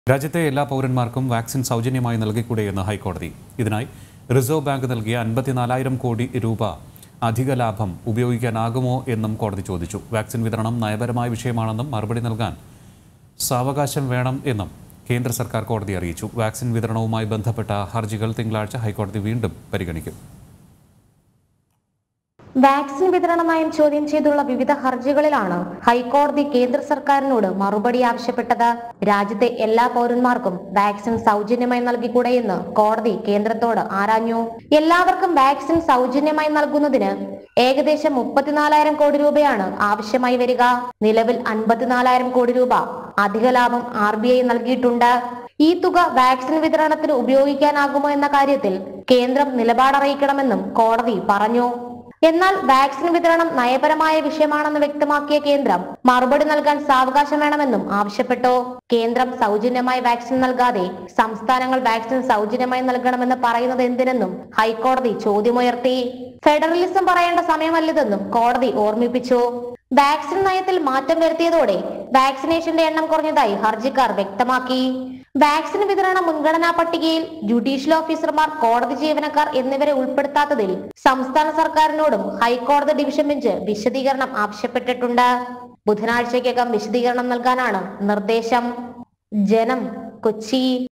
രാജ്യത്തെ എല്ലാ പൗരന്മാർക്കും വാക്സിൻ സൗജന്യമായി നൽകിക്കൂടെയെന്ന് ഹൈക്കോടതി ഇതിനായി റിസർവ് ബാങ്ക് നൽകിയ അൻപത്തിനാലായിരം കോടി രൂപ അധിക ലാഭം ഉപയോഗിക്കാനാകുമോ എന്നും കോടതി ചോദിച്ചു വാക്സിൻ വിതരണം നയപരമായ വിഷയമാണെന്നും മറുപടി നൽകാൻ സാവകാശം വേണം എന്നും കേന്ദ്ര സർക്കാർ കോടതി അറിയിച്ചു വാക്സിൻ വിതരണവുമായി ബന്ധപ്പെട്ട ഹർജികൾ തിങ്കളാഴ്ച ഹൈക്കോടതി വീണ്ടും പരിഗണിക്കും വാക്സിൻ വിതരണ നയം ചോദ്യം ചെയ്തുള്ള വിവിധ ഹർജികളിലാണ് ഹൈക്കോടതി കേന്ദ്ര സർക്കാരിനോട് മറുപടി ആവശ്യപ്പെട്ടത് രാജ്യത്തെ എല്ലാ പൗരന്മാർക്കും വാക്സിൻ സൗജന്യമായി നൽകിക്കൂടെയെന്ന് കോടതി കേന്ദ്രത്തോട് ആരാഞ്ഞു എല്ലാവർക്കും വാക്സിൻ സൗജന്യമായി നൽകുന്നതിന് ഏകദേശം മുപ്പത്തിനാലായിരം കോടി രൂപയാണ് ആവശ്യമായി വരിക നിലവിൽ അൻപത്തിനാലായിരം കോടി രൂപ അധിക ലാഭം ആർ ബി ഐ നൽകിയിട്ടുണ്ട് ഈ തുക വാക്സിൻ വിതരണത്തിന് ഉപയോഗിക്കാനാകുമോ എന്ന കാര്യത്തിൽ കേന്ദ്രം നിലപാടറിയിക്കണമെന്നും കോടതി പറഞ്ഞു എന്നാൽ വാക്സിൻ വിതരണം നയപരമായ വിഷയമാണെന്ന് വ്യക്തമാക്കിയ കേന്ദ്രം മറുപടി നൽകാൻ സാവകാശം വേണമെന്നും ആവശ്യപ്പെട്ടു കേന്ദ്രം സൗജന്യമായി വാക്സിൻ നൽകാതെ സംസ്ഥാനങ്ങൾ വാക്സിൻ സൗജന്യമായി നൽകണമെന്ന് പറയുന്നത് എന്തിനെന്നും ഹൈക്കോടതി ചോദ്യമുയർത്തി ഫെഡറലിസം പറയേണ്ട സമയമല്ലതെന്നും കോടതി ഓർമ്മിപ്പിച്ചു വാക്സിൻ നയത്തിൽ മാറ്റം വരുത്തിയതോടെ വാക്സിനേഷന്റെ എണ്ണം കുറഞ്ഞതായി ഹർജിക്കാർ വ്യക്തമാക്കി വാക്സിൻ വിതരണ മുൻഗണനാ പട്ടികയിൽ ജുഡീഷ്യൽ ഓഫീസർമാർ കോടതി ജീവനക്കാർ എന്നിവരെ ഉൾപ്പെടുത്താത്തതിൽ സംസ്ഥാന സർക്കാരിനോടും ഹൈക്കോടതി ഡിവിഷൻ ബെഞ്ച് വിശദീകരണം ആവശ്യപ്പെട്ടിട്ടുണ്ട് ബുധനാഴ്ചയ്ക്കകം വിശദീകരണം നൽകാനാണ് നിർദ്ദേശം ജനം കൊച്ചി